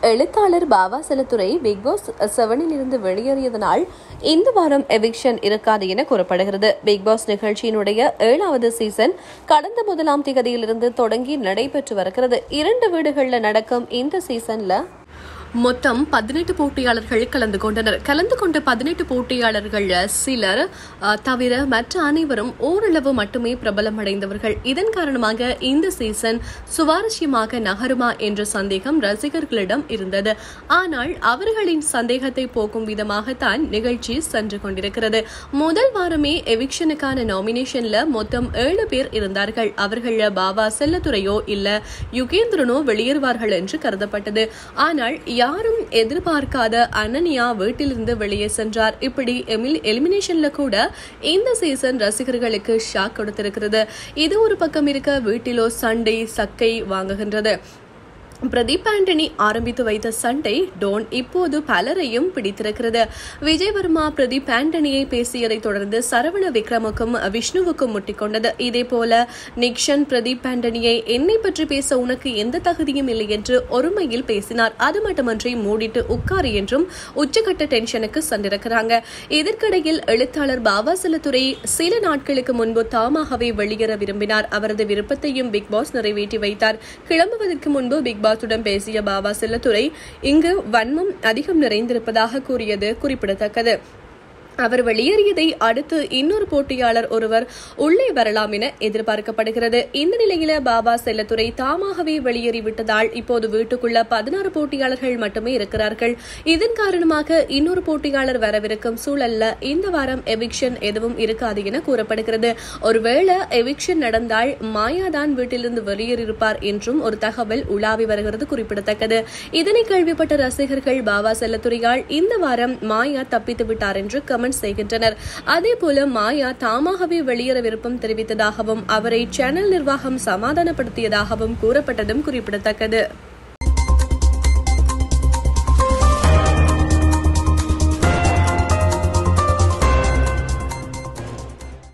எழுத்தாளர் Baba Chellathurai big pass செவனில் இருந்து வெளியேறியதனால் இந்த வாரம் எவிக்ஷன் இருக்காது என கூறப்படுகிறது பிக் பாஸ் நிகழ்ச்சியினுடைய ஏழாவது சீசன் கடந்த முதலாம் தேதியிலிருந்து தொடங்கி நடைபெற்று வருகிறது இரண்டு வீடுகள்ல நடக்கும் இந்த சீசன்ல மொத்தம் பதினெட்டு போட்டியாளர்கள் கலந்து கொண்டனர் கலந்து கொண்ட பதினெட்டு போட்டியாளர்கள் சிலர் அஹ், தவிர மற்ற அனைவரும் ஓரளவு மட்டுமே பிரபலம் அடைந்தவர்கள் இதன் காரணமாக இந்த சீசன் சுவாரஸ்யமாக நகருமா என்ற சந்தேகம் ரசிகர்களிடம் இருந்தது ஆனால் அவர்களின் சந்தேகத்தை போக்கும் விதமாகத்தான் நிகழ்ச்சி சென்று கொண்டிருக்கிறது முதல் வாரமே எவிக்ஷனுக்கான நாமினேஷன்ல மொத்தம் ஏழு பேர் இருந்தார்கள் அவர்கள பாபா செல்லத்துறையோ இல்ல யுகேந்திரனோ வெளியேறுவார்கள் என்று கருதப்பட்டது ஆனால் யாரும் எதிர்பார்க்காத அனன்யா வீட்டிலிருந்து வெளியே சென்றார் இப்படி எமில் எலிமினேஷன்ல கூட இந்த சீசன் ரசிகர்களுக்கு ஷாக் கொடுத்திருக்கிறது இது ஒரு பக்கம் இருக்க வீட்டிலோ சண்டை சக்கை வாங்குகின்றது பிரதீப் ஆண்டனி ஆரம்பித்து வைத்த சண்டை டோன் இப்போது பலரையும் பிடித்திருக்கிறது விஜயவர்மா பிரதீப் ஆண்டனியை பேசியதை தொடர்ந்து சரவண விக்ரமுக்கும் விஷ்ணுவுக்கும் முட்டிக்கொண்டது இதே போல நிக்ஷன் பிரதீப் ஆண்டனியை என்னை பற்றி பேச உனக்கு எந்த தகுதியும் இல்லை என்று ஒருமையில் பேசினார் அது மட்டுமன்றி மூடிட்டு உட்காரு என்றும் உச்சக்கட்ட டென்ஷனுக்கு சென்றிருக்கிறாங்க இதற்கிடையில் எழுத்தாளர் பாபா செல்லத்துறை சில நாட்களுக்கு முன்பு தாமாகவே வெளியேற விரும்பினார் அவரது விருப்பத்தையும் பிக் பாஸ் நிறைவேற்றி வைத்தார் கிளம்புவதற்கு முன்பு பிக் பாஸுடன் பேசிய பாபா செல்லத்துறை இங்கு வன்மம் அதிகம் நிறைந்திருப்பதாக கூறியது குறிப்பிடத்தக்கது அவர் வெளியேறியதை அடுத்து இன்னொரு போட்டியாளர் ஒருவர் உள்ளே வரலாம் என எதிர்பார்க்கப்படுகிறது இந்த நிலையில பாபா செல்லத்துறை தாமாகவே வெளியேறிவிட்டதால் இப்போது வீட்டுக்குள்ள பதினாறு போட்டியாளர்கள் மட்டுமே இருக்கிறார்கள் இதன் காரணமாக இன்னொரு போட்டியாளர் வரவிருக்கும் சூழல்ல இந்த வாரம் எவிக்ஷன் எதுவும் இருக்காது என கூறப்படுகிறது ஒருவேளை எவிக்ஷன் நடந்தால் மாயாதான் வீட்டிலிருந்து வெளியேறியிருப்பார் என்றும் ஒரு தகவல் உலாவி வருகிறது குறிப்பிடத்தக்கது இதனை கேள்விப்பட்ட ரசிகர்கள் பாபா செல்லத்துறையால் இந்த வாரம் மாயா தப்பித்து விட்டார் என்று கமெண்ட் செய்கின்றனர் அதே போல மாயா தாமாகவே வெளியேற விருப்பம் தெரிவித்ததாகவும் அவரை சேனல் நிர்வாகம் சமாதானப்படுத்தியதாகவும் கூறப்பட்டதும் குறிப்பிடத்தக்கது